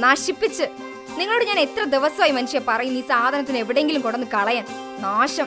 നശിപ്പിച്ച് നിങ്ങളോട് ഞാൻ എത്ര ദിവസമായി മനുഷ്യ പറയും ഈ സാധനത്തിന് എവിടെയെങ്കിലും കൊണ്ടന്ന് കളയാൻ നാശം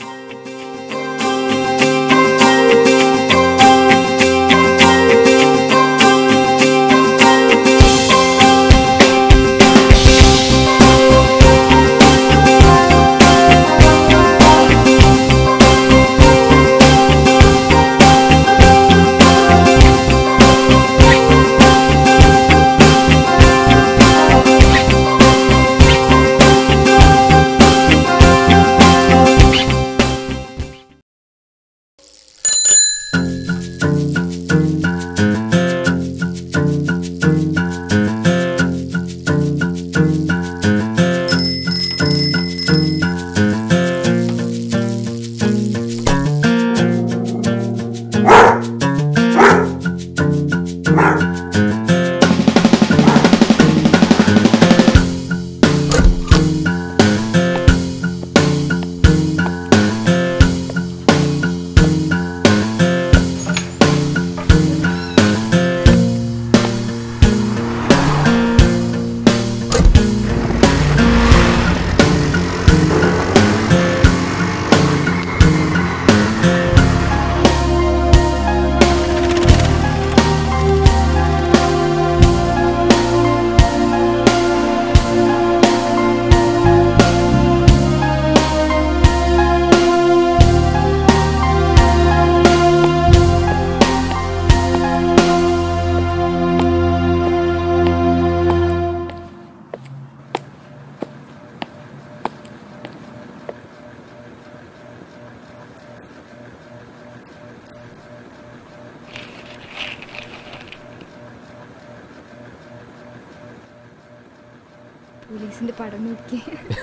പോലീസിന്റെ പടം നോക്കി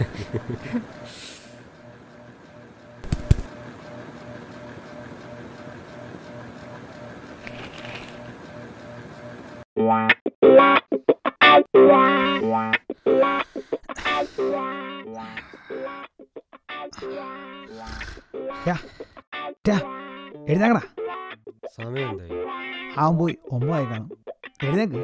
എഴുന്നേക്കടാ സമയം എന്തായി അവൻ പോയി ഒമ്പതായി കാണും എഴുന്നേക്ക്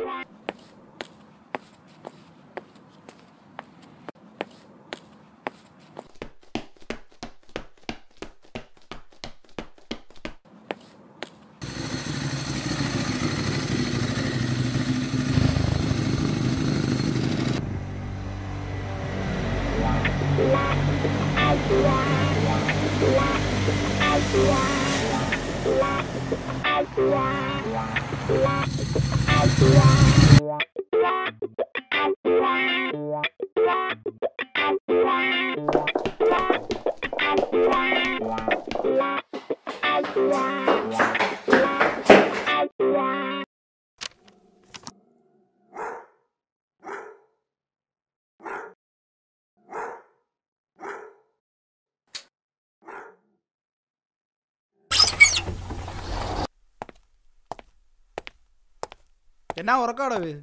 എന്നാ ഉറക്കാടോ ഇത്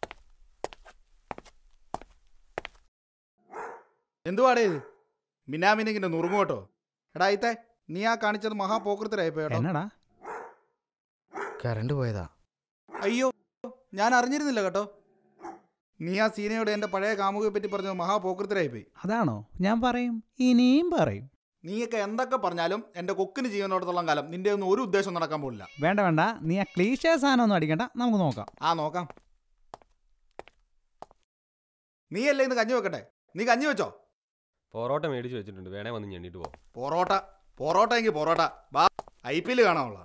എന്തുവാടേ ഇത് മിനാമിനിങ്ങിന്റെ നുറുങ്ങോട്ടോ എടാ ഇത്തെ നീ ആ കാണിച്ചത് മഹാപോക്കൃത്തരായി പോയോട്ടോ എന്നടാ കറണ്ട് പോയതാ അയ്യോ ഞാൻ അറിഞ്ഞിരുന്നില്ല കേട്ടോ നീ ആ സീനയോട് എന്റെ പഴയ കാമുകയെ പറ്റി പറഞ്ഞത് മഹാപോക്കൃത്തരായി പോയി അതാണോ ഞാൻ പറയും ഇനിയും പറയും നീയൊക്കെ എന്തൊക്കെ പറഞ്ഞാലും എന്റെ കൊക്കിന് ജീവനോടത്തോളം കാലം നിന്റെ ഒന്നും ഒരു ഉദ്ദേശം നടക്കാൻ പോലില്ല വേണ്ട വേണ്ട നീ ആ ക്ലീശ സാധനം ഒന്നും അടിക്കണ്ട നമുക്ക് നോക്കാം ആ നോക്കാം നീ അല്ലേ ഇന്ന് കഞ്ഞി വെക്കട്ടെ നീ കഞ്ഞി വെച്ചോ പൊറോട്ട മേടിച്ച് വെച്ചിട്ടുണ്ട് വേണേ വന്ന് ഞെണ്ണിട്ട് പോ പൊറോട്ട പൊറോട്ട എങ്കിൽ പൊറോട്ട വാ ഐ പി എൽ കാണാനുള്ള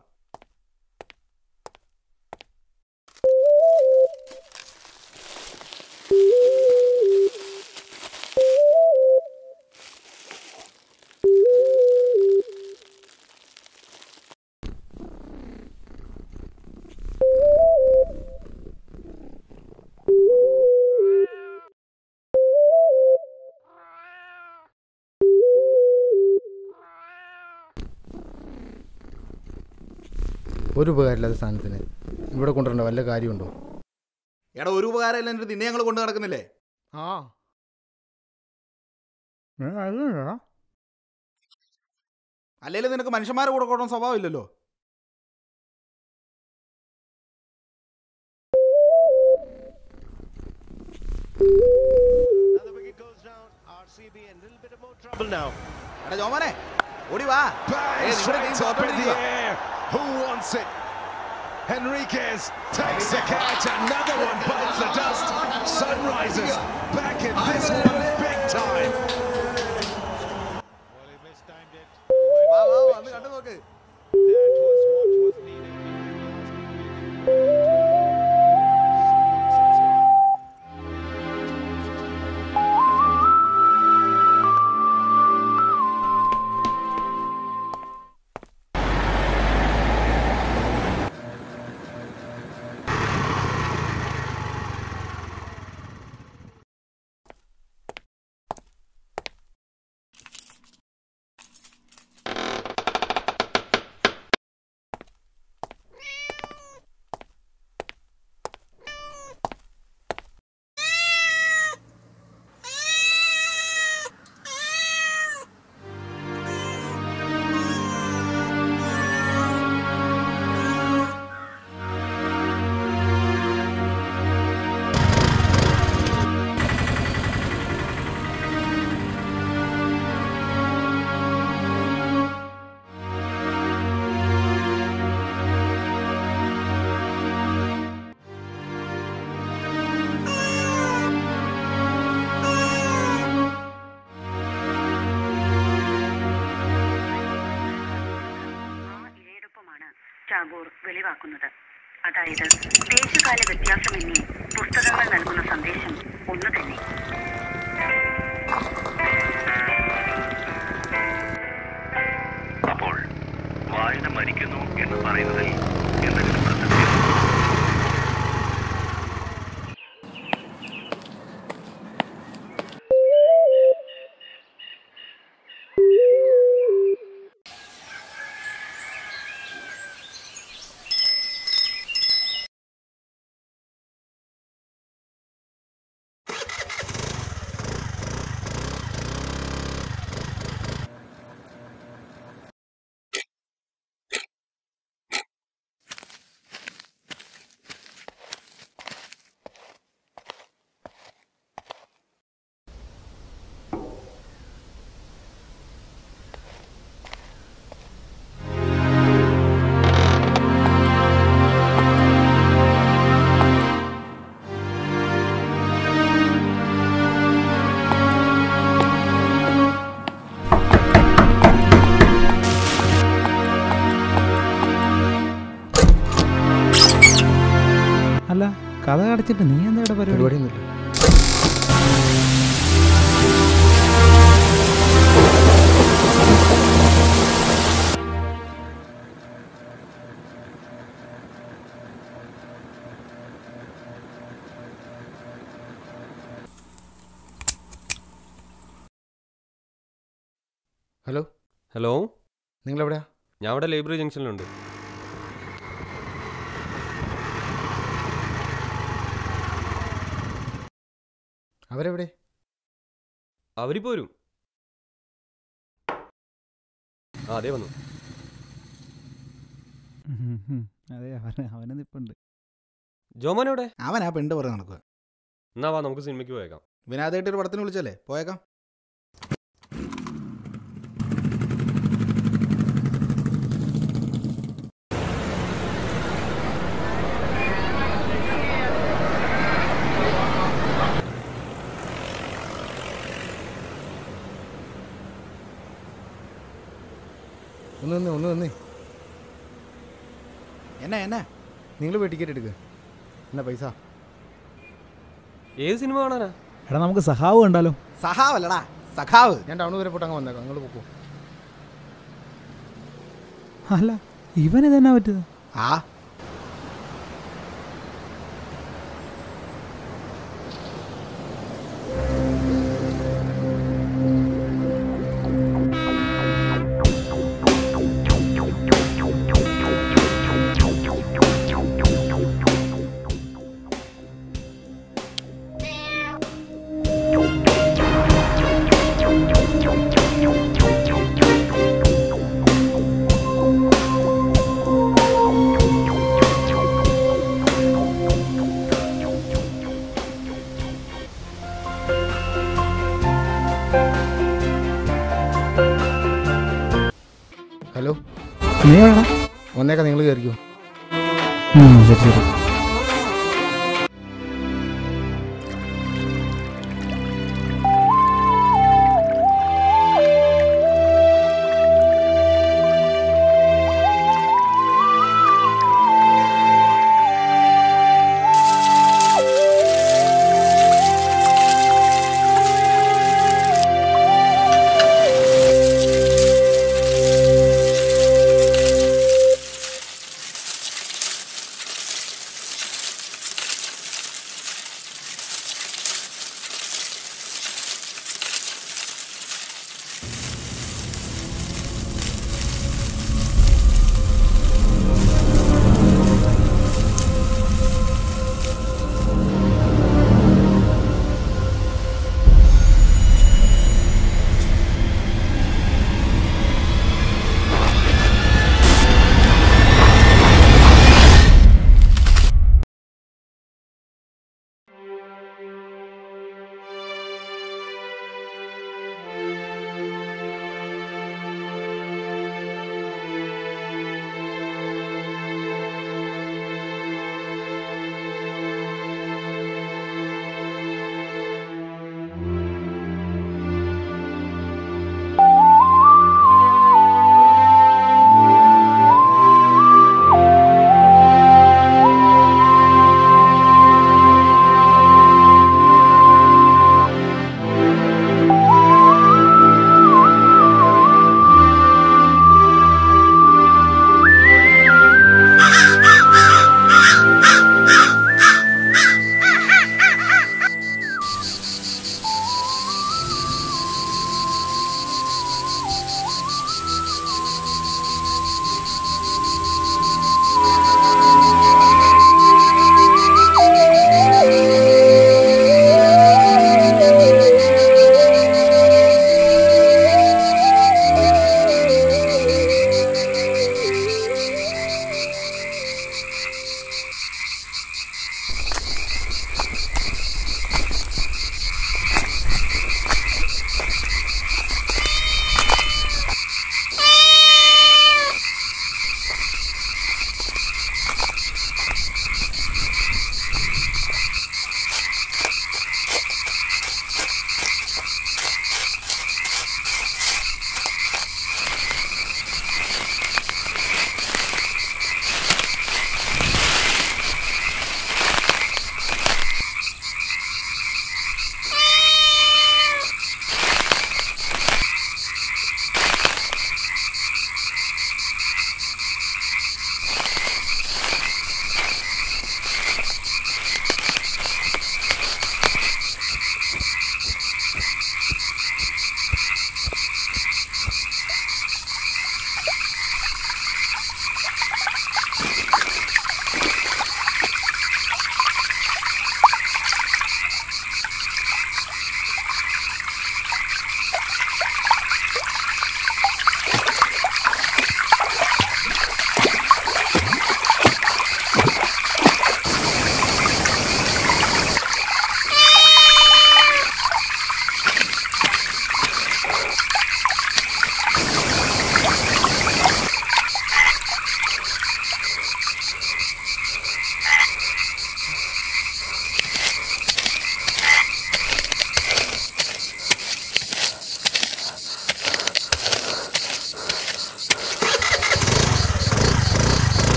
ഒരു ഉപകാരമില്ലാത്ത സാധനത്തിന് ഇവിടെ കൊണ്ടുവരേണ്ട വല്ല കാര്യമുണ്ടോ എടാ ഒരു ഉപകാരമില്ല എൻ്റെ നിന്നെ ഞങ്ങൾ കൊണ്ടു നടക്കുന്നില്ലേ ആ ഏ, അതല്ലടാ. അല്ലെങ്കിൽ നിനക്ക് മനുഷ്യന്മാരെ കൂടെ കൊണ്ടുപോകുന്ന സ്വഭാവം ഇല്ലല്ലോ Another wicket goes down. RCB in a little bit of more trouble now. എടാ ജോമോനെ ഓടി വാ ഏയ്, Bang നിങ്ങളുടെ team straight up in the തോറ്റോണ്ടിരിക്കുവാ. air. Who wants it? Henriquez takes the catch. Another one bites the dust. Sunrisers back in this one big time. Well, he mistimed it. വാ, വാ, വന്ന് കണ്ടു നോക്ക് That was what was needed. ആ ഇരയെടുപ്പമാണ് ടാഗോർ വെളിവാക്കുന്നത് അതായത് ദേശകാല വ്യത്യാസമെന്നേ പുസ്തകങ്ങൾ നൽകുന്ന സന്ദേശം ഒന്നു തന്നെ അപ്പോൾ വായന മരിക്കുന്നു എന്ന് പറയുന്നതിൽ എന്തെങ്കിലും പ്രസക്തി അല്ല കഥ അടച്ചിട്ട് നീ എന്താ ഇവിടെ പരിപാടി പരിപാടിയൊന്നുമില്ല ഹലോ ഹലോ നിങ്ങളെവിടെയാ ഞാൻ അവിടെ ലൈബ്രറി ജംഗ്ഷനിലുണ്ട് അവരെവിടെ അവരിപ്പോ വരും ആ അതേ വന്നു ഉം, ഉം. അതെ അവന് അവന് നിപ്പുണ്ട് ജോമോൻ എവിടെ അവൻ ആ പെണ്ട് പറഞ്ഞ് നടക്കുക എന്നാ വാ നമുക്ക് സിനിമയ്ക്ക് പോയേക്കാം വിനാദായിട്ട് ഒരു പടത്തിന് വിളിച്ചല്ലേ പോയേക്കാം ഒന്ന് വന്നേ ഒന്ന് വന്നേ എന്നാ എന്നാ നിങ്ങൾ പോയി ടിക്കറ്റ് എടുക്കുക എന്നാ പൈസ ഏത് സിനിമ കാണാനാ എടാ നമുക്ക് സഹാവ് കണ്ടാലോ സഹാവല്ലടാ സഖാവ് ഞാൻ ടൗൺ വരെ പോയിട്ട് അങ്ങ് വന്നേക്കാം നിങ്ങൾ പോക്കോ അല്ല ഇവൻ ഇതെന്നാ പറ്റിയത് ആ ും നീ വേണം വന്നേക്കാം നിങ്ങൾ കയറിക്കോ ശരി ശരി